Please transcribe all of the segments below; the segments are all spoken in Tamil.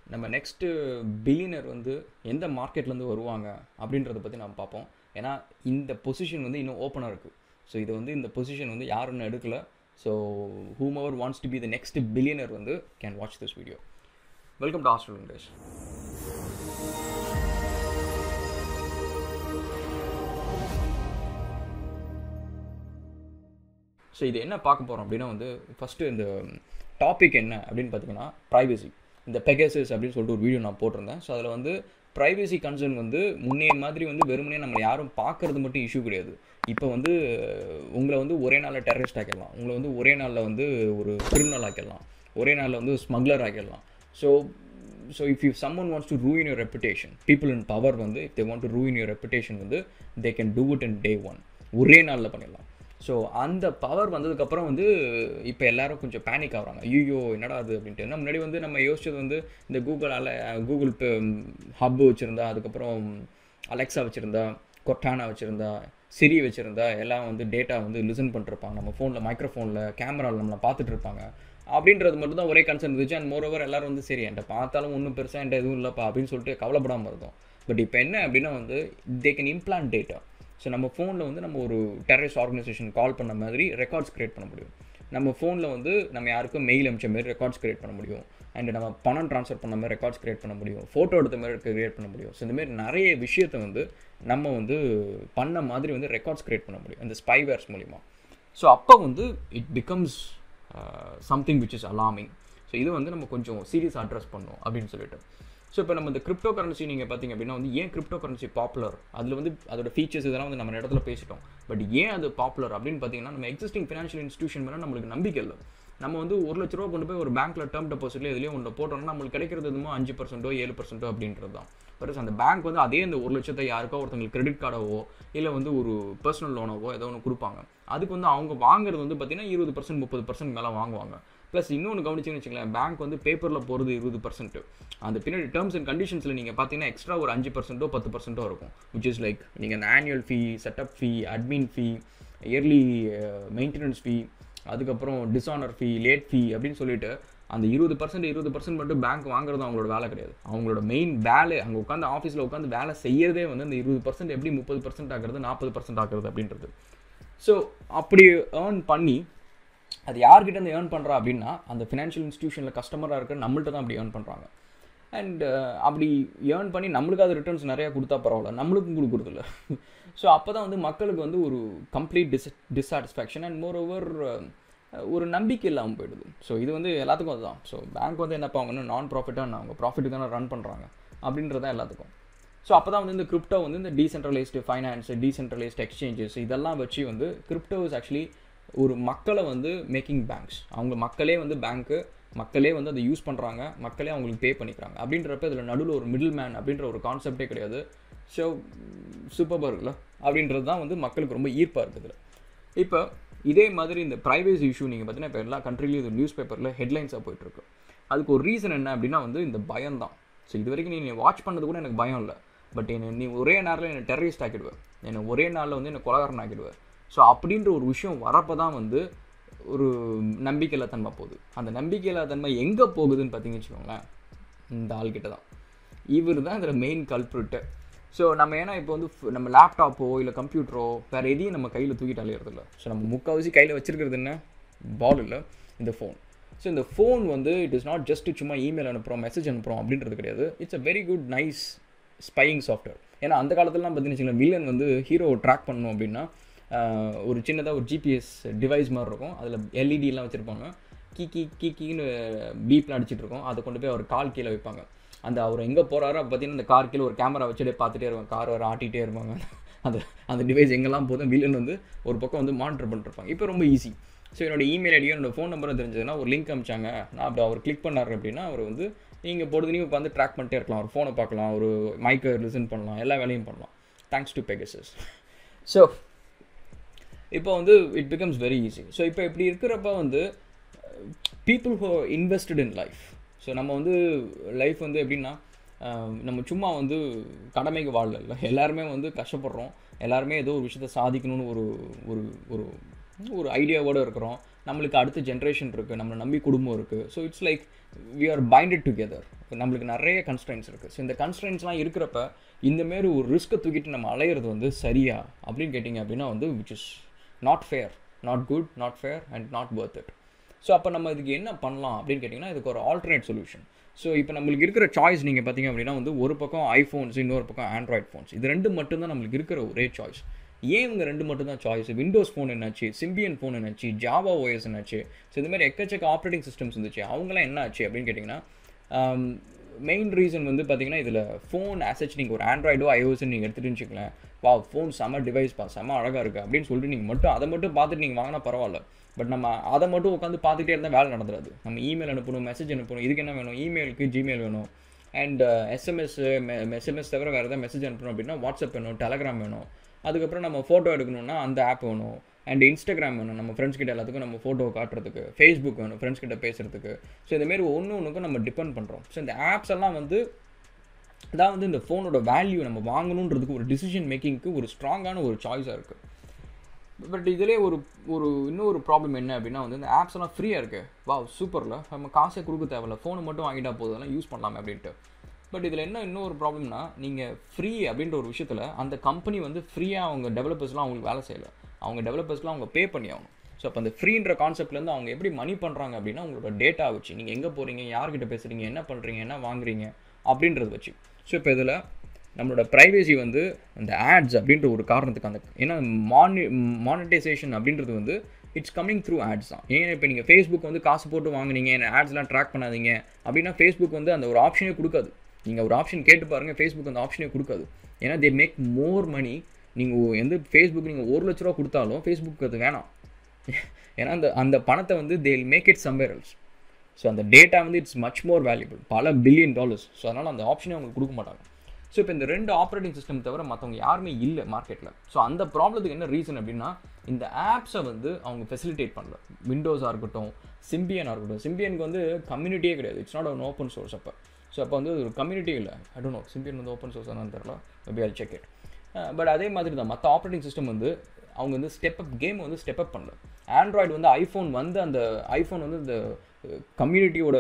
நம்ம நெக்ஸ்ட்டு பில்லியனர் வந்து எந்த மார்க்கெட்லேருந்து வருவாங்க அப்படின்றத பற்றி நம்ம பார்ப்போம் ஏன்னா இந்த பொசிஷன் வந்து இன்னும் ஓப்பனாக இருக்குது ஸோ இது வந்து இந்த பொசிஷன் வந்து யாரும் இன்னும் எடுக்கல so whoever wants to be the next billionaire வந்து can watch this video welcome to hostel English so இது என்ன பார்க்க போகிறோம் அப்படின்னா வந்து ஃபஸ்ட்டு இந்த டாபிக் என்ன அப்படின்னு பார்த்தீங்கன்னா ப்ரைவசி இந்த பெகசஸ் அப்படின்னு சொல்லிட்டு ஒரு வீடியோ நான் போட்டிருந்தேன் ஸோ அதில் வந்து ப்ரைவசி கன்சர்ன் வந்து முன்னே மாதிரி வந்து வெறுமனே நம்ம யாரும் பார்க்கறது மட்டும் இஷ்யூ கிடையாது இப்போ வந்து உங்களை வந்து ஒரே நாளில் டெரரிஸ்ட் ஆக்கிடலாம் உங்களை வந்து ஒரே நாளில் வந்து ஒரு கிரிமினல் ஆக்கிடலாம் ஒரே நாளில் வந்து ஸ்மக்லர் ஆக்கிடலாம் so so if you someone wants to ruin your reputation people in power வந்து if they want to ruin your reputation வந்து they can do it in day one ஒரே நாளில் பண்ணிடலாம் ஸோ அந்த பவர் வந்ததுக்கப்புறம் வந்து இப்போ எல்லாரும் கொஞ்சம் பேனிக் ஆகுறாங்க ஐயோ என்னடா அது அப்படின்ட்டு ஏன்னா முன்னாடி வந்து நம்ம யோசிச்சது வந்து இந்த கூகுள் அல கூகுள் ஹப் வச்சுருந்தா அதுக்கப்புறம் அலெக்ஸா வச்சுருந்தா கொட்டானா வச்சுருந்தா சிரி வச்சுருந்தா எல்லாம் வந்து டேட்டா வந்து லிசன் பண்ணிருப்பாங்க நம்ம ஃபோனில் மைக்ரோஃபோனில் கேமராவில் நம்மளை பார்த்துட்டு இருப்பாங்க அப்படின்றது மட்டும் தான் ஒரே கன்சர்ன் இருந்துச்சு அண்ட் மோரோவர் எல்லாரும் வந்து சரி என்கிட்ட பார்த்தாலும் ஒன்றும் பெருசாக என்கிட்ட எதுவும் இல்லைப்பா அப்படின்னு சொல்லிட்டு கவலைப்படாமல் இருந்தோம் பட் இப்போ என்ன அப்படின்னா வந்து they can implant data so நம்ம ஃபோனில் வந்து நம்ம ஒரு டெரரிஸ்ட் ஆர்கனைசேஷன் கால் பண்ண மாதிரி ரெக்கார்ட்ஸ் க்ரியேட் பண்ண முடியும் நம்ம ஃபோனில் வந்து நம்ம யாருக்கும் மெயில் அமிச்ச மாதிரி ரெக்கார்ட்ஸ் க்ரியேட் பண்ண முடியும் அண்ட் நம்ம பணம் ட்ரான்ஸ்ஃபர் பண்ண மாதிரி ரெக்கார்ட்ஸ் க்ரியேட் பண்ண முடியும் ஃபோட்டோ எடுத்த மாதிரி க்ரியேட் பண்ண முடியும் ஸோ இந்தமாரி நிறைய விஷயத்தை வந்து நம்ம வந்து பண்ண மாதிரி வந்து ரெக்கார்ட்ஸ் க்ரியேட் பண்ண முடியும் இந்த ஸ்பைவேர்ஸ் மூலிமா ஸோ அப்போ வந்து it becomes something which is alarming so இது வந்து நம்ம கொஞ்சம் சீரியஸ் அட்ரஸ் பண்ணோம் அப்படின்னு சொல்லிட்டு ஸோ இப்போ நம்ம இந்த கிரிப்டோ கரன்சி நீங்கள் பார்த்தீங்க அப்படின்னா வந்து ஏன் கிரிப்டோ கரன்சி பாப்புலர் அதில் வந்து அதோட ஃபீச்சர்ஸ் இதெல்லாம் வந்து நம்ம இடத்துல பேசிட்டோம் பட் ஏன் அது பாப்புலர் அப்படின்னு பார்த்தீங்கன்னா நம்ம எக்ஸிஸ்டிங் ஃபினான்ஷியல் இன்ஸ்டியூஷன் மேலே நம்மளுக்கு நம்பிக்கை இல்லை நம்ம வந்து ஒரு லட்ச ரூபா கொண்டு போய் ஒரு பேங்க்கில் டேர்ம் டெபாசிட்ல எதுலேயும் ஒன்று போட்டோம்னா நம்மளுக்கு கிடைக்கிறது எதுமோ அஞ்சு பர்சன்ட்டோ ஏழு பர்சன்ட்டோ அப்படின்றது தான் பட் அந்த பேங்க் வந்து அதே அந்த ஒரு லட்சத்தை யாருக்கோ ஒருத்தங்களுக்கு கிரெடிட் கார்டவோ இல்லை வந்து ஒரு பர்சனல் லோனவோ ஏதோ ஒன்று கொடுப்பாங்க அதுக்கு வந்து அவங்க வாங்குறது வந்து பார்த்தீங்கன்னா இருபது பர்சன்ட் முப்பது பர்சன்ட் மேலே வாங்குவாங்க ப்ளஸ் இன்னொன்று கவனிச்சிங்கன்னு வச்சுங்களேன் பேங்க் வந்து பேப்பரில் போகிறது இருபது பர்சன்ட் அந்த பின்னாடி டேர்ம்ஸ் அண்ட் கண்டிஷன்ஸில் நீங்கள் பார்த்தீங்கன்னா எக்ஸ்ட்ரா ஒரு அஞ்சு பர்சன்ட்டோ பத்து பர்சன்ட்டோ இருக்கும் விச் இஸ் லைக் நீங்கள் அந்த annual fee setup fee admin fee yearly maintenance fee அதுக்கப்புறம் டிஸானர் ஃபீ லேட் ஃபீ அப்படின்னு சொல்லிட்டு அந்த இருபது பர்சன்ட் இருபது பர்சன்ட் மட்டும் பேங்க் வாங்குறது அவங்களோட வேலை கிடையாது அவங்களோட மெயின் வேலை அங்கே உட்காந்து ஆஃபீஸில் உட்காந்து வேலை செய்யறதே வந்து அந்த இருபது பர்சன்ட் எப்படி முப்பது பர்சன்ட் ஆகிறது நாற்பது பர்சன்ட் ஆகிறது அப்படின்றது ஸோ அப்படி ஏர்ன் பண்ணி அது யார்கிட்ட இருந்து ஏர்ன் பண்ணுறா அப்படின்னா அந்த ஃபினான்ஷியல் இன்ஸ்டியூஷனில் கஸ்டமராக இருக்கிற நம்மள்ட்ட தான் அப்படி ஏர்ன் பண்ணுறாங்க அண்ட் அப்படி ஏர்ன் பண்ணி நம்மளுக்கு அது ரிட்டர்ன்ஸ் நிறையா கொடுத்தா பரவாயில்ல நம்மளுக்கும் கொடுக்குறதில்ல ஸோ அப்போ தான் வந்து மக்களுக்கு வந்து ஒரு complete dis dissatisfaction and moreover ஒரு நம்பிக்கை இல்லாமல் போயிடுது ஸோ இது வந்து எல்லாத்துக்கும் அதுதான் ஸோ பேங்க் வந்து என்ன அவங்க நான் ப்ராஃபிட்டாக அவங்க ப்ராஃபிட்டு தானே ரன் பண்ணுறாங்க அப்படின்றது தான் எல்லாத்துக்கும் ஸோ அப்போ தான் வந்து இந்த கிரிப்டோ வந்து இந்த டீசென்ட்ரலைஸ்டு ஃபைனான்ஸ் டீசென்ட்ரலைஸ்டு எக்ஸ்சேஞ்சஸ் இதெல்லாம் வச்சு வந்து கிரிப்டோ இஸ் ஆக்சுவலி ஒரு மக்களை வந்து மேக்கிங் பேங்க்ஸ் அவங்க மக்களே வந்து பேங்க்கு மக்களே வந்து அதை யூஸ் பண்ணுறாங்க மக்களே அவங்களுக்கு பே பண்ணிக்கிறாங்க அப்படின்றப்ப இதில் நடுவில் ஒரு மிடில் மேன் அப்படின்ற ஒரு கான்செப்டே கிடையாது ஸோ சூப்பராக இருக்குல்ல அப்படின்றது தான் வந்து மக்களுக்கு ரொம்ப ஈர்ப்பாக இருக்குது இப்போ இதே மாதிரி இந்த ப்ரைவேசி இஷ்யூ நீங்கள் பார்த்தீங்கன்னா இப்போ எல்லா கண்ட்ரிலையும் இது நியூஸ் பேப்பரில் ஹெட்லைன்ஸாக போயிட்டுருக்கு அதுக்கு ஒரு ரீசன் என்ன அப்படின்னா வந்து இந்த பயம் தான் ஸோ இது வரைக்கும் நீ வாட்ச் பண்ணது கூட எனக்கு பயம் இல்லை பட் என்னை நீ ஒரே நேரில் என்னை டெரரிஸ்ட் ஆக்கிடுவேன் என்னை ஒரே நாளில் வந்து என்னை கொலகாரன் ஆக்கிடுவேன் ஸோ அப்படின்ற ஒரு விஷயம் வரப்போ தான் வந்து ஒரு நம்பிக்கையில்லா தன்மை போகுது அந்த நம்பிக்கையில்லா தன்மை எங்கே போகுதுன்னு பார்த்தீங்கன்னு வச்சுக்கோங்களேன் இந்த ஆள்கிட்ட தான் இவர் தான் இதில் மெயின் கல்ப்ரிட்டு ஸோ நம்ம ஏன்னா இப்போ வந்து நம்ம லேப்டாப்போ இல்லை கம்ப்யூட்டரோ வேறு எதையும் நம்ம கையில் தூக்கிட்டு அலையிறது இல்லை ஸோ நம்ம முக்கால்வாசி கையில் வச்சுருக்கிறது என்ன பால் இல்லை இந்த ஃபோன் ஸோ இந்த ஃபோன் வந்து இட் இஸ் நாட் ஜஸ்ட் சும்மா இமெயில் அனுப்புகிறோம் மெசேஜ் அனுப்புகிறோம் அப்படின்றது கிடையாது it's a very good nice spying software ஏன்னா அந்த காலத்துலலாம் பார்த்தீங்கன்னு வச்சுக்கோங்களேன் வில்லன் வந்து ஹீரோ ட்ராக் பண்ணணும் அப்படின்னா ஒரு சின்னதாக ஒரு ஜிபிஎஸ் டிவைஸ் மாதிரி இருக்கும் அதில் எல்இடிலாம் வச்சுருப்பாங்க கீ கீ கீ கீன்னு பீப்லாம் அடிச்சிட்டு இருக்கோம் அதை கொண்டு போய் அவர் கால் கீழே வைப்பாங்க அந்த அவர் எங்கே போகிறாரோ பார்த்தீங்கன்னா அந்த கார் கீழே ஒரு கேமரா வச்சுட்டே பார்த்துட்டே இருப்பாங்க கார் வர ஆட்டிகிட்டே இருப்பாங்க அந்த அந்த டிவைஸ் எங்கெல்லாம் போதும் வில்லன் வந்து ஒரு பக்கம் வந்து மானிட்டர் பண்ணிருப்பாங்க இப்போ ரொம்ப ஈஸி ஸோ என்னோட இமெயில் ஐடியோ என்னோட ஃபோன் நம்பரும் தெரிஞ்சதுன்னா ஒரு லிங்க் அமிச்சாங்க நான் அப்படி அவர் கிளிக் பண்ணார் அப்படின்னா அவர் வந்து நீங்கள் பொழுதுனையும் உட்காந்து ட்ராக் பண்ணிட்டே இருக்கலாம் ஒரு ஃபோனை பார்க்கலாம் ஒரு மைக்கை லிசன் பண்ணலாம் எல்லா வேலையும் பண்ணலாம் தேங்க்ஸ் டு பெகசஸ் ஸோ இப்போ வந்து it becomes very easy so இப்போ இப்படி இருக்கிறப்ப வந்து பீப்புள் ஹோ இன்வெஸ்டட் இன் லைஃப் ஸோ நம்ம வந்து லைஃப் வந்து எப்படின்னா நம்ம சும்மா வந்து கடமைக்கு வாழல எல்லாருமே வந்து கஷ்டப்படுறோம் எல்லாருமே ஏதோ ஒரு விஷயத்த சாதிக்கணும்னு ஒரு ஒரு ஒரு ஒரு ஐடியாவோடு இருக்கிறோம் நம்மளுக்கு அடுத்த ஜென்ரேஷன் இருக்குது நம்மளை நம்பி குடும்பம் இருக்குது so it's like we are binded together நம்மளுக்கு நிறைய கன்ஸ்ட்ரைன்ஸ் இருக்குது ஸோ இந்த கன்ஸ்ட்ரைன்ஸ்லாம் இருக்கிறப்ப இந்தமாரி ஒரு ரிஸ்க்கை தூக்கிட்டு நம்ம அலையிறது வந்து சரியா அப்படின்னு கேட்டிங்க அப்படின்னா வந்து which is not fair not good not fair and not worth it so அப்போ நம்ம இதுக்கு என்ன பண்ணலாம் அப்படின்னு கேட்டிங்கன்னா இதுக்கு ஒரு ஆல்டர்னேட் சொல்யூஷன் ஸோ இப்போ நம்மளுக்கு இருக்கிற சாய்ஸ் நீங்கள் பார்த்தீங்க அப்படின்னா வந்து ஒரு பக்கம் ஐஃபோன்ஸ் இன்னொரு பக்கம் ஆண்ட்ராய்ட் ஃபோன்ஸ் இது ரெண்டு மட்டும்தான் நம்மளுக்கு இருக்கிற ஒரே சாய்ஸ் ஏன் இவங்க ரெண்டு மட்டும் தான் சாய்ஸ் விண்டோஸ் ஃபோன் என்னாச்சு சிம்பியன் ஃபோன் என்னாச்சு ஜாவா ஓஎஸ் என்னாச்சு ஸோ இந்த மாதிரி எக்கச்சக்க ஆப்ரேட்டிங் சிஸ்டம்ஸ் இருந்துச்சு அவங்களாம் என்ன ஆச்சு அப்படின்னு கேட்டிங்கன்னா மெயின் ரீசன் வந்து பார்த்தீங்கன்னா இதில் ஃபோன் ஆசச் நீங்கள் ஒரு ஆண்ட்ராய்டோ ஐஓஎஸ் நீங்கள் எடுத்துகிட்டு வச்சுக்கலாம் வா ஃபோன் செம்ம டிவைஸ் பா செம்ம அழகாக இருக்குது அப்படின்னு சொல்லிட்டு நீங்கள் மட்டும் அதை மட்டும் பார்த்துட்டு நீங்கள் வாங்கினா பரவாயில்ல பட் நம்ம அதை மட்டும் உட்காந்து பார்த்துட்டே இருந்தால் வேலை நடந்துடாது நம்ம இமெயில் அனுப்பணும் மெசேஜ் அனுப்பணும் இதுக்கு என்ன வேணும் இமெயிலுக்கு ஜிமெயில் வேணும் அண்ட் எஸ்எம்எஸ் எஸ்எம்எஸ் தவிர வேறு எதாவது மெசேஜ் அனுப்பணும் அப்படின்னா வாட்ஸ்அப் வேணும் டெலகிராம் வேணும் அதுக்கப்புறம் நம்ம ஃபோட்டோ எடுக்கணும்னா அந்த ஆப் வேணும் அண்ட் இன்ஸ்டாகிராம் வேணும் நம்ம ஃப்ரெண்ட்ஸ் கிட்ட எல்லாத்துக்கும் நம்ம ஃபோட்டோ காட்டுறதுக்கு ஃபேஸ்புக் வேணும் ஃப்ரெண்ட்ஸ் கிட்ட பேசுறதுக்கு ஸோ இந்தமாரி ஒன்று ஒன்றுக்கும் நம்ம டிபெண்ட் பண்ணுறோம் ஸோ இந்த ஆப்ஸ் எல்லாம் வந்து தான் வந்து இந்த ஃபோனோட வேல்யூ நம்ம வாங்கணுன்றதுக்கு ஒரு டிசிஷன் மேக்கிங்க்கு ஒரு ஸ்ட்ராங்கான ஒரு சாய்ஸாக இருக்குது பட் இதிலே ஒரு ஒரு இன்னொரு ப்ராப்ளம் என்ன அப்படின்னா வந்து இந்த ஆப்ஸ் எல்லாம் ஃப்ரீயாக இருக்குது வா சூப்பரில் நம்ம காசே கொடுக்க தேவையில்ல ஃபோனை மட்டும் வாங்கிட்டா போதும் அதெல்லாம் யூஸ் பண்ணலாமே அப்படின்ட்டு பட் இதில் என்ன இன்னொரு ப்ராப்ளம்னா நீங்கள் ஃப்ரீ அப்படின்ற ஒரு விஷயத்தில் அந்த கம்பெனி வந்து ஃப்ரீயாக அவங்க டெவலப்பர்ஸ்லாம் அவங்களுக்கு வேலை செய்யலை அவங்க டெவலப்பர்ஸ்லாம் அவங்க பே பண்ணி ஆகணும் ஸோ அப்போ அந்த ஃப்ரீன்ற கான்செப்ட்லேருந்து அவங்க எப்படி மணி பண்ணுறாங்க அப்படின்னா உங்களோட டேட்டா வச்சு நீங்கள் எங்கே போகிறீங்க யார்கிட்ட பேசுகிறீங்க என்ன பண்ணுறீங்க என்ன வாங்குறீங்க அப்படின்றது வச்சு ஸோ இப்போ இதில் நம்மளோட ப்ரைவேசி வந்து அந்த ஆட்ஸ் அப்படின்ற ஒரு காரணத்துக்கு அந்த ஏன்னா மானி மானிட்டைசேஷன் அப்படின்றது வந்து இட்ஸ் கம்மிங் த்ரூ ஆட்ஸ் தான் ஏன் இப்போ நீங்கள் ஃபேஸ்புக் வந்து காசு போட்டு வாங்குனீங்க என்ன ஆட்ஸ்லாம் ட்ராக் பண்ணாதீங்க அப்படின்னா ஃபேஸ்புக் வந்து அந்த ஒரு ஆப்ஷனே கொடுக்காது நீங்கள் ஒரு ஆப்ஷன் கேட்டு பாருங்கள் ஃபேஸ்புக் அந்த ஆப்ஷனே கொடுக்காது ஏன்னா தே மேக் மோர் மணி நீங்கள் எந்த ஃபேஸ்புக் நீங்கள் ஒரு லட்ச ரூபா கொடுத்தாலும் ஃபேஸ்புக் அது வேணாம் ஏன்னா அந்த அந்த பணத்தை வந்து they make it somewhere else so அந்த டேட்டா வந்து இட்ஸ் மச் மோர் வேல்யூபிள் பல பில்லியன் டாலர்ஸ் ஸோ அதனால் அந்த ஆப்ஷனே அவங்களுக்கு கொடுக்க மாட்டாங்க ஸோ இப்போ இந்த ரெண்டு ஆப்ரேட்டிங் சிஸ்டம் தவிர மற்றவங்க யாருமே இல்லை மார்க்கெட்டில் ஸோ அந்த ப்ராப்ளத்துக்கு என்ன ரீசன் அப்படின்னா இந்த ஆப்ஸை வந்து அவங்க ஃபெசிலிட்டேட் பண்ணல விண்டோஸாக இருக்கட்டும் சிம்பியனாக இருக்கட்டும் சிம்பியனுக்கு வந்து கம்யூனிட்டியே கிடையாது it's not one open source அப்போ ஸோ அப்போ வந்து ஒரு கம்யூனிட்டி இல்லை ஐ டோன்ட் நோ சிம்பியன் வந்து ஓப்பன் சோர்ஸ் தான் தெரியல maybe I check it but அதே மாதிரி தான் மற்ற ஆப்ரேட்டிங் சிஸ்டம் வந்து அவங்க வந்து ஸ்டெப் அப் கேம் வந்து ஸ்டெப் அப் பண்ணல ஆண்ட்ராய்டு வந்து ஐஃபோன் வந்து அந்த ஐஃபோன் வந்து இந்த கம்யூனிட்டியோட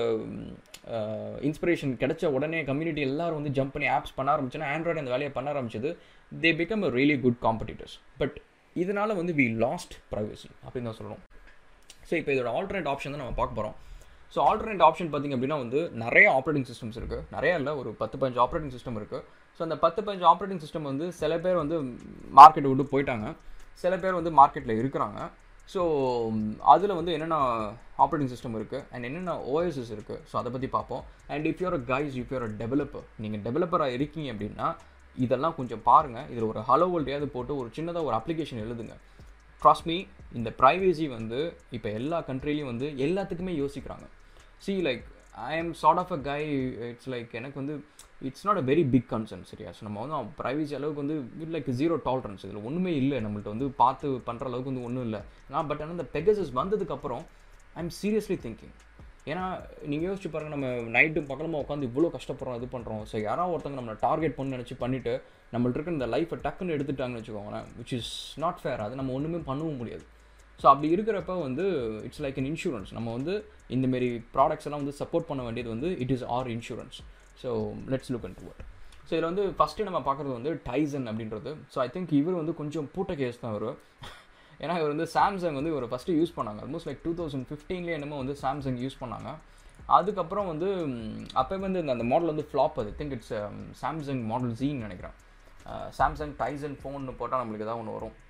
இன்ஸ்பிரேஷன் கிடைச்ச உடனே கம்யூனிட்டி எல்லாரும் வந்து ஜம்ப் பண்ணி ஆப்ஸ் பண்ண ஆரம்பிச்சுன்னா ஆண்ட்ராய்டு அந்த வேலையை பண்ண ஆரம்பிச்சது they become a really good competitors but இதனால் வந்து வி லாஸ்ட் ப்ரைவசி அப்படின்னு தான் சொல்லணும் ஸோ இப்போ இதோட ஆல்டர்னேட் ஆப்ஷன் தான் நம்ம பார்க்க போகிறோம் ஸோ ஆல்டர்னேட் ஆப்ஷன் பார்த்திங்க அப்படின்னா வந்து நிறைய ஆப்ரேட்டிங் சிஸ்டம்ஸ் இருக்குது நிறைய இல்லை ஒரு பத்து பஞ்சு ஆப்ரேட்டிங் சிஸ்டம் இருக்குது ஸோ அந்த பத்து பஞ்சு ஆப்ரேட்டிங் சிஸ்டம் வந்து சில பேர் வந்து மார்க்கெட்டை விட்டு போயிட்டாங்க சில பேர் வந்து மார்க்கெட்டில் இருக்கிறாங்க ஸோ அதில் வந்து என்னென்ன ஆப்ரேட்டிங் சிஸ்டம் இருக்குது அண்ட் என்னென்ன ஓஎஸ்எஸ் இருக்குது ஸோ அதை பற்றி பார்ப்போம் and if your guys if your developer நீங்கள் டெவலப்பராக இருக்கீங்க அப்படின்னா இதெல்லாம் கொஞ்சம் பாருங்கள் இதில் ஒரு ஹலோ வேர்ல்டையாவது போட்டு ஒரு சின்னதாக ஒரு அப்ளிகேஷன் எழுதுங்க ட்ரஸ்ட் மீ இந்த ப்ரைவேசி வந்து இப்போ எல்லா கண்ட்ரிலையும் வந்து எல்லாத்துக்குமே யோசிக்கிறாங்க see like I am sort of a guy it's like எனக்கு வந்து it's not a very big concern சரியா ஸோ நம்ம வந்து ப்ரைவேசி அளவுக்கு வந்து லைக் ஜீரோ டாலரன்ஸ் இதில் ஒன்றுமே இல்லை நம்மள்ட்ட வந்து பார்த்து பண்ணுற அளவுக்கு வந்து ஒன்றும் இல்லை நான் பட் ஆனால் இந்த பெகசஸ் வந்ததுக்கப்புறம் ஐ எம் சீரியஸ்லி திங்கிங் ஏன்னா நீங்கள் யோசிச்சு பாருங்கள் நம்ம நைட்டும் பக்கமாக உட்காந்து இவ்வளோ கஷ்டப்படுறோம் இது பண்ணுறோம் ஸோ யாராவது ஒருத்தங்க நம்மளை டார்கெட் பண்ணி நினச்சி பண்ணிவிட்டு நம்மள்ட்ட இருக்க இந்த லைஃப்பை டக்குன்னு எடுத்துட்டாங்கன்னு வச்சுக்கோங்களேன் விச் இஸ் நாட் ஃபேர் அது நம்ம ஒன்றுமே பண்ணவும் முடியாது ஸோ அப்படி இருக்கிறப்ப வந்து இட்ஸ் லைக் அன் இன்சூரன்ஸ் நம்ம வந்து இந்தமாரி ப்ராடக்ட்ஸ் எல்லாம் வந்து சப்போர்ட் பண்ண வேண்டியது வந்து it is our insurance so let's look and toward so இதில் வந்து ஃபஸ்ட்டு நம்ம பார்க்குறது வந்து டைசன் அப்படின்றது ஸோ ஐ திங்க் இவர் வந்து கொஞ்சம் பூட்ட கேஸ் தான் அவர் ஏன்னா இவர் வந்து சாம்சங் வந்து இவர் ஃபஸ்ட்டு யூஸ் பண்ணாங்க ஆல்மோஸ்ட் லைக் டூ தௌசண்ட் ஃபிஃப்டீன்லேயே என்னமோ வந்து சாம்சங் யூஸ் பண்ணாங்க அதுக்கப்புறம் வந்து அப்போ வந்து இந்த அந்த மாடல் வந்து ஃப்ளாப் அது திங்க் இட்ஸ் சாம்சங் மாடல் ஜீன்னு நினைக்கிறேன் சாம்சங் டைசன் ஃபோன்னு போட்டால் நம்மளுக்கு ஏதாவது ஒன்று வரும்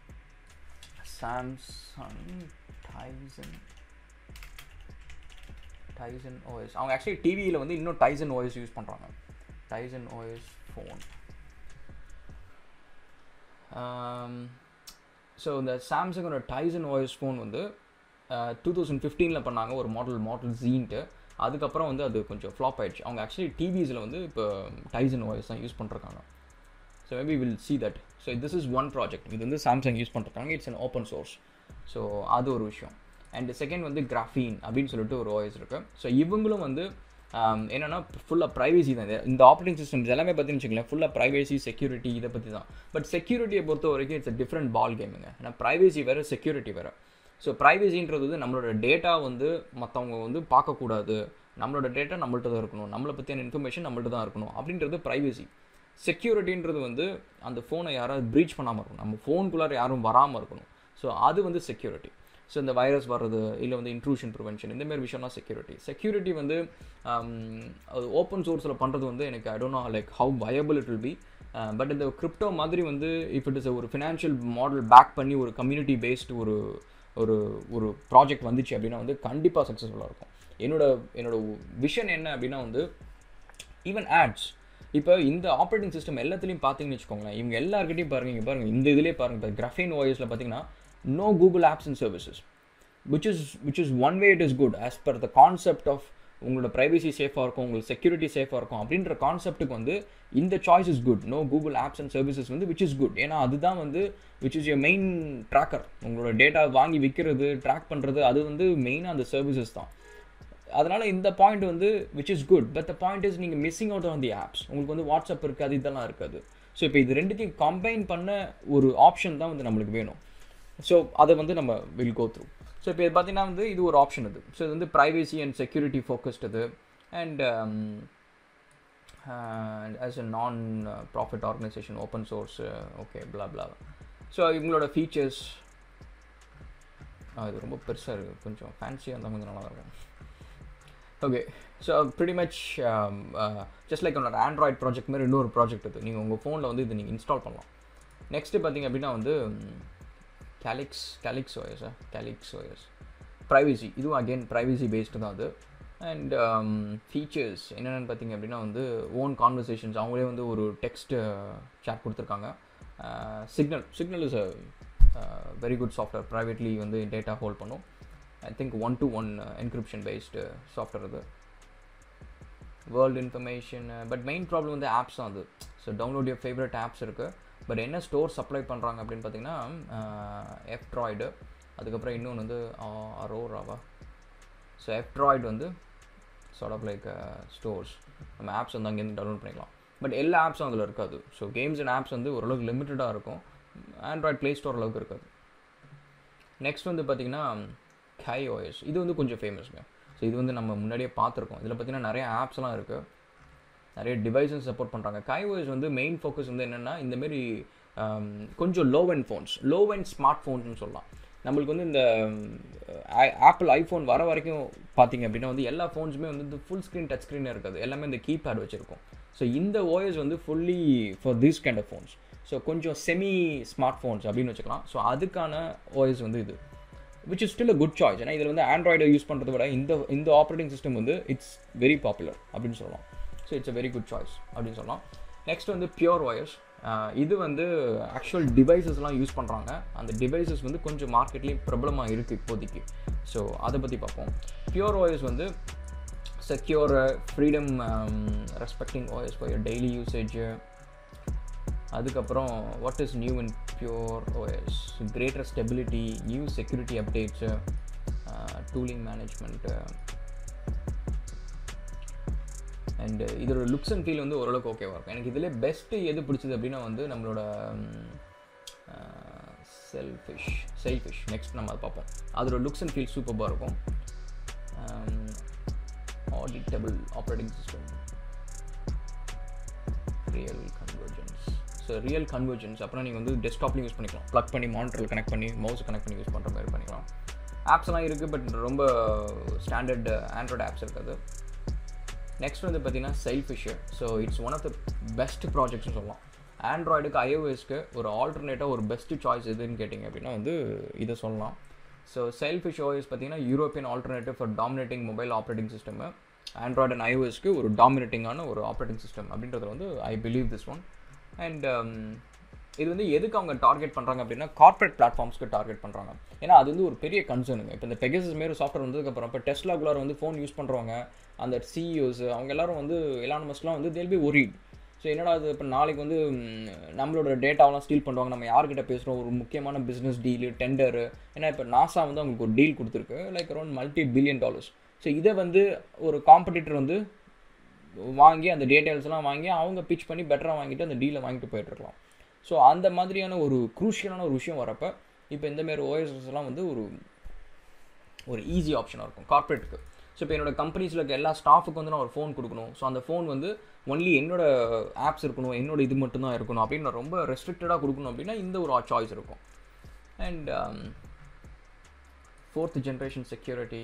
சாம்சங் டைசன் டைசன் ஓஎஸ் அவங்க ஆக்சுவலி டிவியில் வந்து இன்னும் டைசன் ஓஎஸ் யூஸ் பண்ணுறாங்க டைசன் ஓஎஸ் ஃபோன் ஸோ இந்த சாம்சங்கோட டைசன் ஓஎஸ் ஃபோன் வந்து டூ தௌசண்ட் ஃபிஃப்டீனில் பண்ணாங்க ஒரு மாடல் மாடல் ஜீன்ட்டு அதுக்கப்புறம் வந்து அது கொஞ்சம் ஃப்ளாப் ஆயிடுச்சு அவங்க ஆக்சுவலி டிவிஸில் வந்து இப்போ டைசன் ஓஎஸ் தான் யூஸ் பண்ணிருக்காங்க so maybe we'll see that so this is one project இது வந்து சாம்சங் யூஸ் பண்ணுறாங்க it's an open source so அது ஒரு விஷயம் அண்ட் செகண்ட் வந்து கிராஃபீன் அப்படின்னு சொல்லிட்டு ஒரு ஓஎஸ் இருக்குது ஸோ இவங்களும் வந்து என்னென்னா ஃபுல்லாக ப்ரைவேசி தான் இந்த ஆப்ரேட்டிங் சிஸ்டம்ஸ் எல்லாமே பார்த்தீங்கன்னு வச்சுக்கோங்களேன் ஃபுல்லாக ப்ரைவேசி செக்யூரிட்டி இதை பற்றி தான் பட் செக்யூரிட்டியை பொறுத்த வரைக்கும் இட்ஸ் அ டிஃப்ரெண்ட் பால் கேமுங்க ஏன்னா ப்ரைவேசி வேறு செக்யூரிட்டி வேறு ஸோ ப்ரைவசின்றது வந்து நம்மளோட டேட்டா வந்து மற்றவங்க வந்து பார்க்கக்கூடாது நம்மளோட டேட்டா நம்மள்ட்ட தான் இருக்கணும் நம்மளை பற்றியான இன்ஃபர்மேஷன் நம்மள்ட்ட தான் இருக்கணும் அப்படின்றது ப்ரைவசி செக்யூரிட்டின்றது வந்து அந்த ஃபோனை யாராவது ப்ரீச் பண்ணாமல் இருக்கணும் நம்ம ஃபோனுக்குள்ளார யாரும் வராமல் இருக்கணும் ஸோ அது வந்து செக்யூரிட்டி ஸோ இந்த வைரஸ் வர்றது இல்லை வந்து இன்ட்ரூஷன் ப்ரிவென்ஷன் இந்த மாதிரி விஷயம்லாம் செக்யூரிட்டி செக்யூரிட்டி வந்து அது ஓப்பன் சோர்ஸில் பண்ணுறது வந்து எனக்கு I don't know like how viable it will be but இந்த கிரிப்டோ மாதிரி வந்து இஃப் இட் இஸ் ஒரு ஃபினான்ஷியல் மாடல் பேக் பண்ணி ஒரு கம்யூனிட்டி பேஸ்டு ஒரு ஒரு ஒரு ப்ராஜெக்ட் வந்துச்சு அப்படின்னா வந்து கண்டிப்பாக சக்ஸஸ்ஃபுல்லாக இருக்கும் என்னோட என்னோட விஷன் என்ன அப்படின்னா வந்து ஈவன் ஆட்ஸ் இப்போ இந்த ஆப்ரேட்டிங் சிஸ்டம் எல்லாத்துலேயும் பார்த்தீங்கன்னு வச்சுக்கோங்களேன் இவங்க எல்லாருக்கிட்டையும் பாருங்க இங்கே பாருங்கள் இந்த இதுலேயே பாருங்கள் இப்போ கிரஃபைன் ஓஎஸில் பார்த்தீங்கன்னா no google apps and services which is which is one way it is good as per the concept of உங்களோட ப்ரைவசி சேஃபாக இருக்கும் உங்களுக்கு செக்யூரிட்டி சேஃபாக இருக்கும் அப்படின்ற கான்செப்ட்டுக்கு வந்து இந்த choice is good no Google apps and services வந்து விச் இஸ் குட் ஏன்னா அதுதான் வந்து which is your main tracker உங்களோட டேட்டா வாங்கி விற்கிறது ட்ராக் பண்ணுறது அது வந்து மெயினாக அந்த சர்வீசஸ் தான் அதனால் இந்த பாயிண்ட் வந்து which is good but the point is நீங்கள் missing out on the apps உங்களுக்கு வந்து வாட்ஸ்அப் இருக்காது இதெல்லாம் இருக்காது ஸோ இப்போ இது ரெண்டுத்தையும் கம்பைன் பண்ண ஒரு ஆப்ஷன் தான் வந்து நம்மளுக்கு வேணும் ஸோ அதை வந்து நம்ம வில் கோ த்ரூ ஸோ இப்போ இது பார்த்தீங்கன்னா வந்து இது ஒரு ஆப்ஷன் இது ஸோ இது வந்து ப்ரைவேசி அண்ட் செக்யூரிட்டி ஃபோக்கஸ்ட் இது and as a non profit organisation open source okay blah blah so இவங்களோட ஃபீச்சர்ஸ் இது ரொம்ப பெருசாக இருக்குது கொஞ்சம் ஃபேன்சியாக இருந்தால் கொஞ்சம் நல்லா இருக்கும் okay so pretty much just like உங்களோட ஆண்ட்ராய்ட் ப்ராஜெக்ட் மாதிரி இன்னொரு ப்ராஜெக்ட் இது நீங்கள் உங்கள் ஃபோனில் வந்து இது நீங்கள் இன்ஸ்டால் பண்ணலாம் நெக்ஸ்ட்டு பார்த்தீங்க அப்படின்னா வந்து கேலிக்ஸ் கேலிக்ஸ் ஓஎஸா கேலிக்ஸ் ஓஎஸ் ப்ரைவசி இதுவும் அகெயின் ப்ரைவசி பேஸ்டு தான் அது அண்ட் ஃபீச்சர்ஸ் என்னென்னு பார்த்தீங்க அப்படின்னா வந்து ஓன் கான்வர்சேஷன்ஸ் அவங்களே வந்து ஒரு டெக்ஸ்ட் சேட் கொடுத்துருக்காங்க Signal Signal is a very good software privately வந்து டேட்டா ஹோல்ட் பண்ணும் I think one to one encryption based software இது world information but main problem வந்து ஆப்ஸ் தான் அது so download your favourite apps இருக்குது பட் என்ன ஸ்டோர் சப்ளை பண்ணுறாங்க அப்படின்னு பார்த்தீங்கன்னா எஃப்ட்ராய்டு அதுக்கப்புறம் இன்னொன்று வந்து அரோராவா ஸோ எஃப்ட்ராய்டு வந்து சார்ட் ஆஃப் லைக் ஸ்டோர்ஸ் நம்ம ஆப்ஸ் வந்து அங்கேருந்து டவுன்லோட் பண்ணிக்கலாம் பட் எல்லா ஆப்ஸும் அதில் இருக்காது ஸோ கேம்ஸ் அண்ட் ஆப்ஸ் வந்து ஓரளவுக்கு லிமிட்டடாக இருக்கும் ஆண்ட்ராய்ட் ப்ளே ஸ்டோர் அளவுக்கு இருக்காது நெக்ஸ்ட் வந்து பார்த்திங்கன்னா கை ஓஎஸ் இது வந்து கொஞ்சம் ஃபேமஸ்ங்க ஸோ இது வந்து நம்ம முன்னாடியே பார்த்துருக்கோம் இதில் பார்த்திங்கன்னா நிறைய ஆப்ஸ்லாம் இருக்குது நிறைய டிவைசஸ் சப்போர்ட் பண்ணுறாங்க கைஓஎஸ் வந்து மெயின் ஃபோக்கஸ் வந்து என்னென்னா இந்தமாரி கொஞ்சம் low end phones low end smart ஃபோன்ஸ்னு சொல்லலாம் நம்மளுக்கு வந்து இந்த ஆப்பிள் ஐஃபோன் வர வரைக்கும் பார்த்தீங்க அப்படின்னா வந்து எல்லா ஃபோன்ஸுமே வந்து இந்த ஃபுல் ஸ்க்ரீன் டச் ஸ்க்ரீனே இருக்காது எல்லாமே இந்த கீபேட் வச்சுருக்கோம் ஸோ இந்த ஓஎஸ் வந்து fully for this kind of phones so கொஞ்சம் செமி ஸ்மார்ட் ஃபோன்ஸ் அப்படின்னு வச்சுக்கலாம் ஸோ அதுக்கான ஓஎஸ் வந்து இது which is still a good choice ஏன்னா இதில் வந்து ஆண்ட்ராய்டை யூஸ் பண்ணுறத விட இந்த இந்த ஆப்ரேட்டிங் சிஸ்டம் வந்து இட்ஸ் வெரி பாப்புலர் அப்படின்னு சொல்லலாம் so it's a very good choice அப்படின்னு சொல்லலாம் நெக்ஸ்ட் வந்து பியூர் ஒயர்ஸ் இது வந்து ஆக்சுவல் டிவைசஸ்லாம் யூஸ் பண்ணுறாங்க அந்த டிவைசஸ் வந்து கொஞ்சம் மார்க்கெட்லேயும் பிரபலமாக இருக்குது இப்போதைக்கு ஸோ அதை பற்றி பார்ப்போம் பியூர் ஒயர்ஸ் வந்து secure freedom respecting OS for daily usage அதுக்கப்புறம் what is new in pure OS greater stability new security updates tooling management and இதோட லுக்ஸ் அண்ட் ஃபீல் வந்து ஓரளவுக்கு ஓகேவாக இருக்கும் எனக்கு இதில் பெஸ்ட்டு எது பிடிச்சது அப்படின்னா வந்து நம்மளோட செல்ஃபிஷ் செல்ஃபிஷ் நெக்ஸ்ட் நம்ம அதை பார்ப்போம் அதோட லுக்ஸ் அண்ட் ஃபீல் சூப்பராக இருக்கும் auditable operating system real convergence so real convergence அப்புறம் நீங்கள் வந்து டெஸ்க்டாப்லையும் யூஸ் பண்ணிக்கலாம் ப்ளக் பண்ணி மானிட்டரில் கனெக்ட் பண்ணி மவுஸ் கனெக்ட் பண்ணி யூஸ் பண்ணுற மாதிரி பண்ணிக்கலாம் ஆப்ஸ்லாம் இருக்குது பட் ரொம்ப ஸ்டாண்டர்ட் ஆண்ட்ராய்டு ஆப்ஸ் இருக்காது நெக்ஸ்ட் வந்து பார்த்தீங்கன்னா Sailfish so it's one of the best ப்ராஜெக்ட்ஸ்னு சொல்லலாம் ஆண்ட்ராய்டுக்கு ஐஓஎஸ்க்கு ஒரு ஆல்டர்னேட்டாக ஒரு பெஸ்ட் சாய்ஸ் எதுன்னு கேட்டிங்க அப்படின்னா வந்து இதை சொல்லலாம் ஸோ செல்ஃபிஷ் ஓஎஸ் பார்த்தீங்கன்னா European alternative for dominating mobile operating system Android and ஐஓஎஸ்க்கு ஒரு டாமினேட்டிங்கான ஒரு ஆப்ரேட்டிங் சிஸ்டம் அப்படின்றது வந்து I believe this one and இது வந்து எதுக்கு அவங்க டார்கெட் பண்ணுறாங்க அப்படின்னா கார்ப்பரேட் பிளாட்ஃபார்ம்ஸ்க்கு டார்கெட் பண்ணுறாங்க ஏன்னா அது வந்து ஒரு பெரிய கன்சர்னுங்க இப்போ இந்த பெகசஸ் மாரி சாஃப்ட்வேர் வந்ததுக்கப்புறம் இப்போ டெஸ்லாக்குள்ளார வந்து ஃபோன் யூஸ் பண்ணுறவங்க அந்த சிஇஓஸ் அவங்க எல்லாரும் வந்து எலானமஸ்லாம் வந்து தேல் பி ஒரிட் ஸோ என்னடா அது இப்போ நாளைக்கு வந்து நம்மளோட டேட்டாவெலாம் ஸ்டீல் பண்ணுவாங்க நம்ம யார்கிட்ட பேசுகிறோம் ஒரு முக்கியமான பிஸ்னஸ் டீலு டெண்டரு ஏன்னா இப்போ நாசா வந்து அவங்களுக்கு ஒரு டீல் கொடுத்துருக்கு like around multi billion dollars so இதை வந்து ஒரு காம்படிட்டர் வந்து வாங்கி அந்த டீட்டெயில்ஸ்லாம் வாங்கி அவங்க பிச் பண்ணி பெட்டராக வாங்கிட்டு அந்த டீலை வாங்கிட்டு போயிட்டுருக்கலாம் ஸோ அந்த மாதிரியான ஒரு குரூஷியலான ஒரு விஷயம் வரப்போ இப்போ இந்தமாரி ஓஎஸ்எஸ்லாம் வந்து ஒரு ஒரு ஈஸி ஆப்ஷனாக இருக்கும் கார்ப்பரேட்டுக்கு ஸோ இப்போ என்னோட கம்பெனிஸில் இருக்க எல்லா ஸ்டாஃபுக்கு வந்து நான் ஒரு ஃபோன் கொடுக்கணும் ஸோ அந்த ஃபோன் வந்து ஒன்லி என்னோட ஆப்ஸ் இருக்கணும் என்னோட இது மட்டும்தான் இருக்கணும் அப்படின்னு நான் ரொம்ப ரெஸ்ட்ரிக்டடாக கொடுக்கணும் அப்படின்னா இந்த ஒரு சாய்ஸ் இருக்கும் and fourth generation security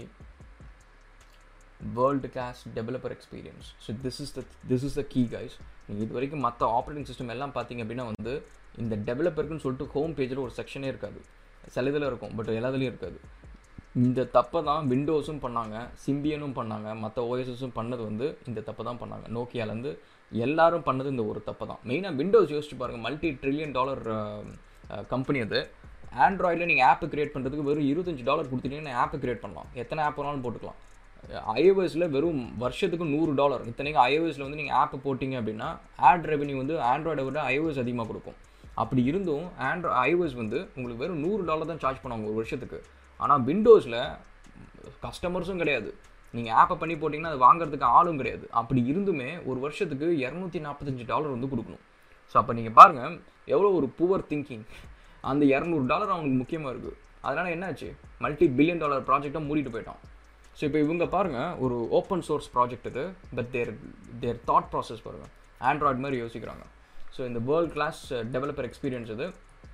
world class developer experience so this is the this is the key guys நீங்கள் இது வரைக்கும் மற்ற ஆப்ரேட்டிங் சிஸ்டம் எல்லாம் பார்த்தீங்க அப்படின்னா வந்து இந்த டெவலப்பருக்குன்னு சொல்லிட்டு ஹோம் பேஜில் ஒரு செக்ஷனே இருக்காது சில இதில் இருக்கும் பட் எல்லாத்துலேயும் இருக்காது இந்த தப்பை தான் விண்டோஸும் பண்ணாங்க சிம்பியனும் பண்ணாங்க மற்ற ஓஎஸ்எஸும் பண்ணது வந்து இந்த தப்பை தான் பண்ணாங்க நோக்கியாலேருந்து எல்லாரும் பண்ணது இந்த ஒரு தப்பை தான் மெயினாக விண்டோஸ் யோசிச்சு பாருங்கள் மல்டி ட்ரில்லியன் டாலர் கம்பெனி அது ஆண்ட்ராய்டில் நீங்கள் ஆப்பு கிரியேட் பண்ணுறதுக்கு வெறும் இருபத்தஞ்சு டாலர் கொடுத்துட்டீங்கன்னா ஆப்பை கிரியேட் பண்ணலாம் எத்தனை ஆப் வேணாலும் போட்டுக்கலாம் ஐஓஎஸில் வெறும் வருஷத்துக்கு நூறு டாலர் இத்தனைக்கும் ஐஓஎஸில் வந்து நீங்கள் ஆப் போட்டிங்க அப்படின்னா ஆட் ரெவன்யூ வந்து ஆண்ட்ராய்டை விட ஐஓஎஸ் அதிகமாக கொடுக்கும் அப்படி இருந்தும் ஆண்ட்ரா ஐஓஎஸ் வந்து உங்களுக்கு வெறும் நூறு டாலர் தான் சார்ஜ் பண்ணுவாங்க ஒரு வருஷத்துக்கு ஆனால் விண்டோஸில் கஸ்டமர்ஸும் கிடையாது நீங்கள் ஆப்பை பண்ணி போட்டிங்கன்னா அது வாங்குறதுக்கு ஆளும் கிடையாது அப்படி இருந்துமே ஒரு வருஷத்துக்கு இரநூத்தி நாற்பத்தஞ்சு டாலர் வந்து கொடுக்கணும் ஸோ அப்போ நீங்கள் பாருங்கள் எவ்வளோ ஒரு புவர் திங்கிங் அந்த இரநூறு டாலர் அவங்களுக்கு முக்கியமாக இருக்குது அதனால் என்னாச்சு மல்டி பில்லியன் டாலர் ப்ராஜெக்டாக மூடிட்டு போயிட்டான் ஸோ இப்போ இவங்க பாருங்கள் ஒரு ஓப்பன் சோர்ஸ் ப்ராஜெக்ட் இது but their their thought process பாருங்கள் ஆண்ட்ராய்டு மாதிரி யோசிக்கிறாங்க ஸோ இந்த வேர்ல்ட் கிளாஸ் டெவலப்பர் எக்ஸ்பீரியன்ஸ் இது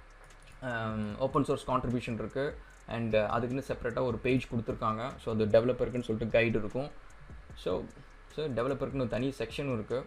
ஓப்பன் சோர்ஸ் கான்ட்ரிபியூஷன் இருக்குது அண்ட் அதுக்குன்னு செப்பரேட்டாக ஒரு பேஜ் கொடுத்துருக்காங்க ஸோ அது டெவலப்பருக்குன்னு சொல்லிட்டு கைடு இருக்கும் ஸோ ஸோ டெவலப்பருக்குன்னு தனி செக்ஷனும் இருக்குது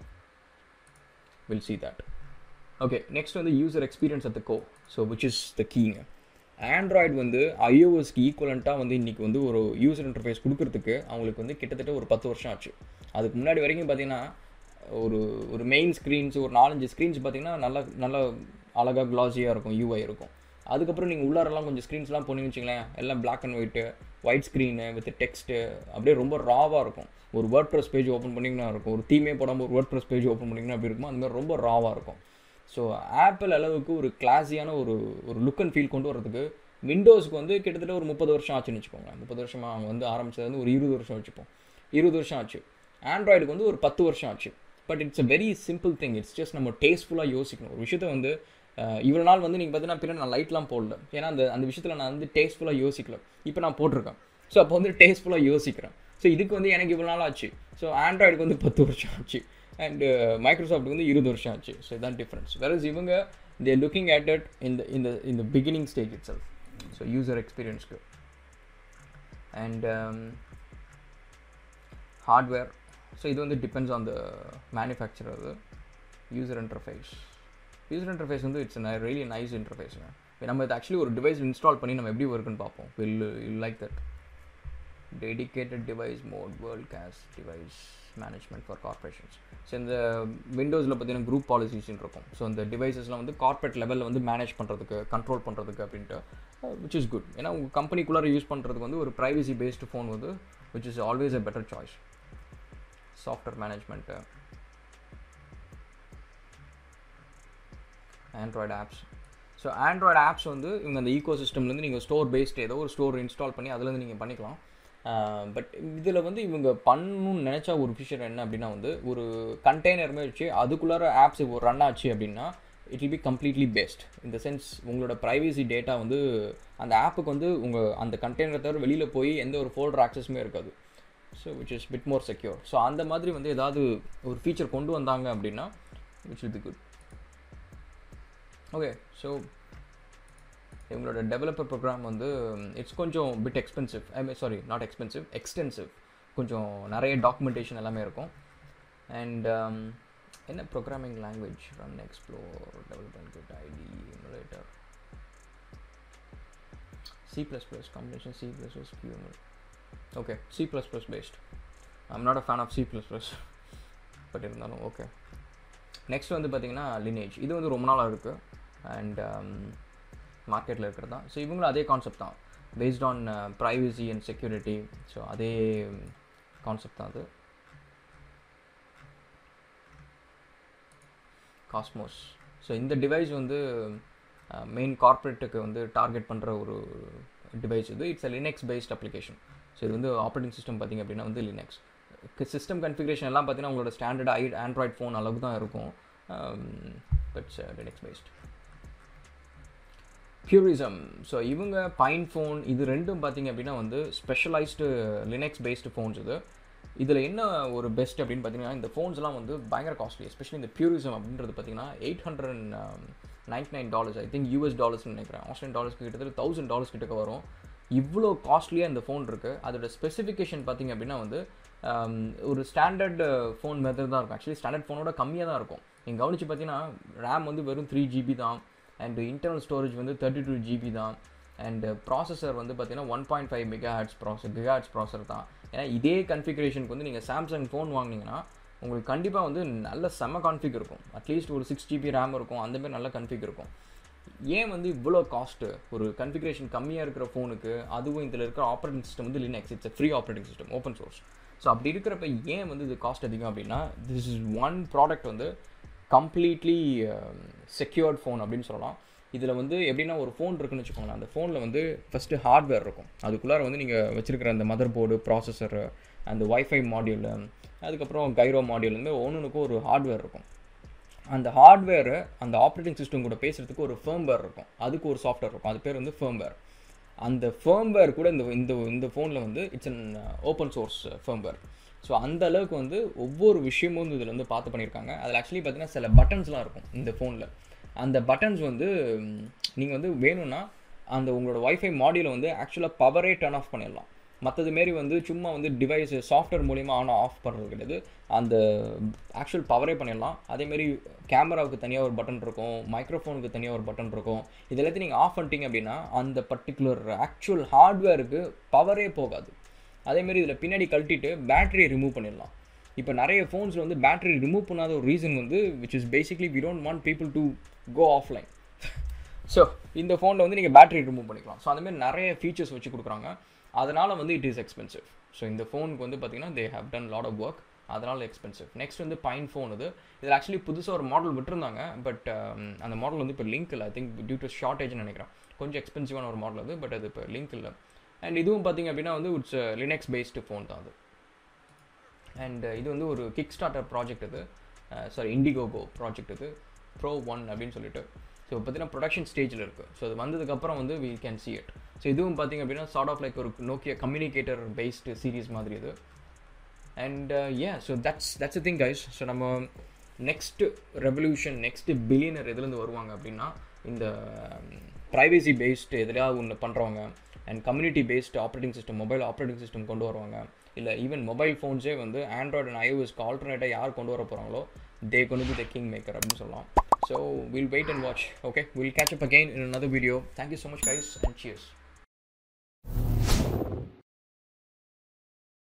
we'll see that okay next வந்து user experience at the go so which is the கீங்க ஆண்ட்ராய்டு வந்து ஐஓஎஸ்க்கு ஈக்குவலண்ட்டாக வந்து இன்றைக்கி வந்து ஒரு யூசர் இன்டர்ஃபேஸ் கொடுக்கறதுக்கு அவங்களுக்கு வந்து கிட்டத்தட்ட ஒரு பத்து வருஷம் ஆச்சு அதுக்கு முன்னாடி வரைக்கும் பார்த்தீங்கன்னா ஒரு ஒரு மெயின் ஸ்க்ரீன்ஸ் ஒரு நாலஞ்சு ஸ்க்ரீன்ஸ் பார்த்தீங்கன்னா நல்லா நல்லா அழகாக க்ளாஸியாக இருக்கும் யூஐ இருக்கும் அதுக்கப்புறம் நீங்கள் உள்ளாரெல்லாம் கொஞ்சம் ஸ்க்ரீன்ஸ்லாம் போனீங்கன்னு வச்சுங்களேன் எல்லாம் black and white white screen with text அப்படியே ரொம்ப ராவாக இருக்கும் ஒரு வேர்ட் ப்ரெஸ் பேஜ் ஓப்பன் பண்ணிங்கன்னா இருக்கும் ஒரு தீமே போடாமல் ஒரு வேர்ட் ப்ரெஸ் பேஜ் ஓப்பன் பண்ணிங்கன்னா அப்படி இருக்கும் அந்த மாதிரி ரொம்ப ராவாக இருக்கும் ஸோ ஆப்பிள் அளவுக்கு ஒரு கிளாஸியான ஒரு ஒரு லுக் அண்ட் ஃபீல் கொண்டு வரதுக்கு விண்டோஸ்க்கு வந்து கிட்டத்தட்ட ஒரு முப்பது வருஷம் ஆச்சுன்னு வச்சுக்கோங்க முப்பது வருஷமாக அவங்க வந்து ஆரம்பிச்சது வந்து ஒரு இருபது வருஷம் வச்சுப்போம் இருபது வருஷம் ஆச்சு ஆண்ட்ராய்டுக்கு வந்து ஒரு பத்து வருஷம் ஆச்சு but it's a very simple thing it's just நம்ம டேஸ்ட்ஃபுல்லாக யோசிக்கணும் ஒரு விஷயத்த வந்து இவ்வளோ நாள் வந்து நீங்கள் பார்த்தீங்கன்னா பின்னாடி நான் லைட்லாம் போடல ஏன்னா அந்த அந்த விஷயத்தில் நான் வந்து டேஸ்ட்ஃபுல்லாக யோசிக்கல இப்போ நான் போட்டிருக்கேன் ஸோ அப்போ வந்து டேஸ்ட்ஃபுல்லாக யோசிக்கிறேன் ஸோ இதுக்கு வந்து எனக்கு இவ்வளோ நாள் ஆச்சு ஸோ ஆண்ட்ராய்டுக்கு வந்து பத்து வருஷம் ஆச்சு அண்ட் மைக்ரோசாஃப்ட்டுக்கு வந்து இருபது வருஷம் ஆச்சு ஸோ இதான் டிஃப்ரென்ஸ் வேற இவங்க தேர் லுக்கிங் அட் இட் இந்த இந்த இந்த beginning stage itself so user எக்ஸ்பீரியன்ஸ்க்கு அண்ட் ஹார்ட்வேர் ஸோ இது வந்து depends on the manufacturer user interface user interface வந்து இட்ஸ் ரியலி நைஸ் இன்டர்ஃபேஸுங்க நம்ம இது ஆக்சுவலி ஒரு டிவைஸ் இன்ஸ்டால் பண்ணி நம்ம எப்படி ஒர்க்குன்னு பார்ப்போம் we'll like that dedicated device mode world case device management for corporations so இந்த விண்டோஸில் பார்த்தீங்கன்னா குரூப் பாலிசிஸ்ன்னு இருக்கும் ஸோ இந்த டிவைசஸ்லாம் வந்து கார்பரேட் லெவலில் வந்து மேனேஜ் பண்ணுறதுக்கு கண்ட்ரோல் பண்ணுறதுக்கு அப்படின்ட்டு விச் இஸ் குட் ஏன்னா உங்கள் கம்பெனிக்குள்ளார யூஸ் பண்ணுறதுக்கு வந்து ஒரு ப்ரைவசி பேஸ்டு ஃபோன் வந்து which is always a better choice software management Android apps so Android apps வந்து இவங்க அந்த ஈகோ சிஸ்டம்லேருந்து நீங்கள் ஸ்டோர் பேஸ்ட் ஏதோ ஒரு ஸ்டோர் இன்ஸ்டால் பண்ணி அதுலேருந்து நீங்கள் பண்ணிக்கலாம் பட் இதில் வந்து இவங்க பண்ணணும்னு நினச்சா ஒரு ஃபியூச்சர் என்ன அப்படின்னா வந்து ஒரு கண்டெய்னர் மாதிரி வச்சு அதுக்குள்ளார ஆப்ஸ் ரன் ஆச்சு அப்படின்னா it will be completely best இந்த சென்ஸ் உங்களோட ப்ரைவசி டேட்டா வந்து அந்த ஆப்புக்கு வந்து உங்கள் அந்த கண்டெய்னரை தவிர வெளியில் போய் எந்த ஒரு ஃபோல்டர் ஆக்சஸுமே இருக்காது so which is bit more secure so அந்த மாதிரி வந்து ஏதாவது ஒரு ஃபீச்சர் கொண்டு வந்தாங்க அப்படின்னா which will be good okay so இவங்களோட டெவலப்பர் ப்ரோக்ராம் வந்து இட்ஸ் கொஞ்சம் bit expensive I mean sorry not expensive extensive கொஞ்சம் நிறைய டாக்குமெண்டேஷன் எல்லாமே இருக்கும் அண்ட் என்ன programming language run explore development kit IDE emulator C plus plus combination C plus plus QML okay C plus plus based I'm not a fan of C plus plus but இருந்தாலும் ஓகே நெக்ஸ்ட் வந்து பார்த்திங்கன்னா லினேஜ் இது வந்து ரொம்ப நாளாக இருக்குது அண்ட் மார்க்கெட்டில் இருக்கிறது தான் ஸோ இவங்களும் அதே கான்செப்ட் தான் based on privacy and security so அதே கான்செப்ட் தான் அது காஸ்மோஸ் ஸோ இந்த டிவைஸ் வந்து மெயின் கார்ப்பரேட்டுக்கு வந்து டார்கெட் பண்ணுற ஒரு டிவைஸ் இது it's a Linux based application so இது வந்து ஆப்ரேட்டிங் சிஸ்டம் பார்த்திங்க அப்படின்னா வந்து லினக்ஸ் சிஸ்டம் கன்ஃபிகரேஷன் எல்லாம் பார்த்தீங்கன்னா உங்களோட ஸ்டாண்டர்ட் ஐ ஆண்ட்ராய்ட் ஃபோன் அளவுக்கு தான் இருக்கும் buts Linux based Purism so இவங்க பைன் ஃபோன் இது ரெண்டும் பார்த்தீங்க அப்படின்னா வந்து ஸ்பெஷலைஸ்டு லினக்ஸ் பேஸ்டு ஃபோன்ஸ் இது இதில் என்ன ஒரு பெஸ்ட் அப்படின்னு பார்த்தீங்கன்னா இந்த ஃபோன்ஸ்லாம் வந்து பயங்கர காஸ்ட்லி எஸ்பெஷலி இந்த பியூரிசம் அப்படின்றது பார்த்தீங்கன்னா eight hundred and ninety nine dollars I think US டாலர்ஸ்னு நினைக்கிறேன் ஆஸ்திரேலியன் டாலர்ஸ்க்கு கிட்டத்தட்ட தௌசண்ட் டாலர்ஸ் கிட்டக்க வரும் இவ்வளோ காஸ்ட்லியாக இந்த ஃபோன் இருக்குது அதோட ஸ்பெசிஃபிகேஷன் பார்த்தீங்க அப்படின்னா வந்து ஒரு ஸ்டாண்டர்ட் ஃபோன் மெத்தட் தான் இருக்கும் ஆக்சுவலி ஸ்டாண்டர்ட் ஃபோனோட கம்மியாக தான் இருக்கும் நீங்கள் கவனிச்சு பார்த்தீங்கன்னா ரேம் வந்து வெறும் த்ரீ ஜிபி தான் அண்ட் இன்டர்னல் ஸ்டோரேஜ் வந்து தேர்ட்டி டூ ஜிபி தான் அண்ட் ப்ராசஸர் வந்து பார்த்தீங்கன்னா one point five mega hertz processor giga hertz processor தான் ஏன்னா இதே கன்ஃபிகரேஷனுக்கு வந்து நீங்கள் சாம்சங் ஃபோன் வாங்கினீங்கன்னா உங்களுக்கு கண்டிப்பாக வந்து நல்ல செம்ம கான்ஃபிக் இருக்கும் அட்லீஸ்ட் ஒரு சிக்ஸ் ஜிபி ரேம் இருக்கும் அந்தமாதிரி நல்ல கன்ஃபிக் இருக்கும் ஏன் வந்து இவ்வளோ காஸ்ட்டு ஒரு கன்ஃபிகரேஷன் கம்மியாக இருக்கிற ஃபோனுக்கு அதுவும் இதில் இருக்கிற ஆப்ரேட்டிங் சிஸ்டம் வந்து Linux it's free operating system open source so அப்படி இருக்கிறப்ப ஏன் வந்து இது காஸ்ட் அதிகம் அப்படின்னா திஸ் இஸ் ஒன் ப்ராடக்ட் வந்து கம்ப்ளீட்லி செக்யூர்ட் ஃபோன் அப்படின்னு சொல்லலாம் இதில் வந்து எப்படின்னா ஒரு ஃபோன் இருக்குன்னு வச்சுக்கோங்களேன் அந்த ஃபோனில் வந்து ஃபஸ்ட்டு ஹார்ட்வேர் இருக்கும் அதுக்குள்ளார வந்து நீங்கள் வச்சுருக்கிற அந்த மதர் போர்டு ப்ராசஸர் அந்த ஒய்ஃபை மாடியூலு அதுக்கப்புறம் கைரோ மாடியூல் வந்து ஒன்றுக்கும் ஒரு ஹார்ட்வேர் இருக்கும் அந்த ஹார்ட்வேரு அந்த ஆப்ரேட்டிங் சிஸ்டம் கூட பேசுகிறதுக்கு ஒரு ஃபேம்வேர் இருக்கும் அதுக்கு ஒரு சாஃப்ட்வேர் இருக்கும் அது பேர் வந்து ஃபேம்வேர் அந்த ஃபேம்வேர் கூட இந்த இந்த இந்த ஃபோனில் வந்து it's an open source firmware so அந்த அளவுக்கு வந்து ஒவ்வொரு விஷயமும் வந்து இதில் வந்து பார்த்து பண்ணியிருக்காங்க அதில் ஆக்சுவலி பார்த்தீங்கன்னா சில பட்டன்ஸ்லாம் இருக்கும் இந்த ஃபோனில் அந்த பட்டன்ஸ் வந்து நீங்கள் வந்து வேணும்னா அந்த உங்களோட ஒய்ஃபை மாடியில் வந்து ஆக்சுவலாக பவரே டர்ன் ஆஃப் பண்ணிடலாம் மற்றது மாரி வந்து சும்மா வந்து டிவைஸ் சாஃப்ட்வேர் மூலிமா ஆன் ஆஃப் பண்ணுறது கிடையாது அந்த ஆக்சுவல் பவரே பண்ணிடலாம் அதேமாரி கேமராவுக்கு தனியாக ஒரு பட்டன் இருக்கும் மைக்ரோஃபோனுக்கு தனியாக ஒரு பட்டன் இருக்கும் இது எல்லாத்தையும் நீங்கள் ஆஃப் பண்ணிட்டீங்க அப்படின்னா அந்த பர்டிகுலர் ஆக்சுவல் ஹார்ட்வேருக்கு பவரே போகாது அதேமாரி இதில் பின்னாடி கழட்டிட்டு பேட்டரியை ரிமூவ் பண்ணிடலாம் இப்போ நிறைய ஃபோன்ஸில் வந்து பேட்டரி ரிமூவ் பண்ணாத ஒரு ரீசன் வந்து which is basically we don't want people to go offline so இந்த ஃபோனில் வந்து நீங்கள் பேட்டரி ரிமூவ் பண்ணிக்கலாம் ஸோ அந்தமாரி நிறைய ஃபீச்சர்ஸ் வச்சு கொடுக்குறாங்க அதனால் வந்து இட் இஸ் எக்ஸ்பென்சிவ் ஸோ இந்த ஃபோனுக்கு வந்து பார்த்தீங்கன்னா they have done lot of work அதனால் எக்ஸ்பென்சிவ் நெக்ஸ்ட் வந்து பைன் ஃபோன் இது இதில் ஆக்சுவலி புதுசாக ஒரு மாடல் விட்டுருந்தாங்க பட் அந்த மாடல் வந்து இப்போ லிங்க் இல்லை ஐ திங்க் டியூ டு ஷார்ட்டேஜ்னு நினைக்கிறேன் கொஞ்சம் எக்ஸ்பென்சிவான ஒரு மாடல் அது பட் அது இப்போ லிங்க் இல்லை அண்ட் இதுவும் பார்த்தீங்க அப்படின்னா வந்து இட்ஸ் லினக்ஸ் பேஸ்டு ஃபோன் தான் அது அண்ட் இது வந்து ஒரு கிக் ஸ்டார்டர் ப்ராஜெக்ட் இது சாரி இண்டிகோகோ ப்ராஜெக்ட் இது ப்ரோ ஒன் அப்படின்னு சொல்லிட்டு ஸோ பார்த்தீங்கன்னா ப்ரொடக்ஷன் ஸ்டேஜில் இருக்குது ஸோ அது வந்ததுக்கப்புறம் வந்து we can see it so இதுவும் பார்த்திங்க அப்படின்னா சார்ட் ஆஃப் லைக் ஒரு நோக்கிய கம்யூனிகேட்டர் பேஸ்டு சீரீஸ் மாதிரி இது and a so that's that's thing guys so நம்ம நெக்ஸ்ட் ரெவல்யூஷன் நெக்ஸ்ட் பில்லியனர் எதுலேருந்து வருவாங்க அப்படின்னா இந்த ப்ரைவேசி பேஸ்டு எதிராக ஒன்று பண்ணுறவங்க and community based operating system mobile operating system கொண்டு வருவாங்க இல்லை ஈவன் மொபைல் ஃபோன்ஸே வந்து ஆண்ட்ராய்டு அண்ட் ஐஓஎஸ்க்கு ஆல்டர்னேட்டாக யார் கொண்டு வர போகிறாங்களோ தே கொண்டு பி த கிங் மேக்கர் அப்படின்னு சொல்லலாம் so we'll wait and watch okay we'll catch up again in another video thank you so much guys and cheers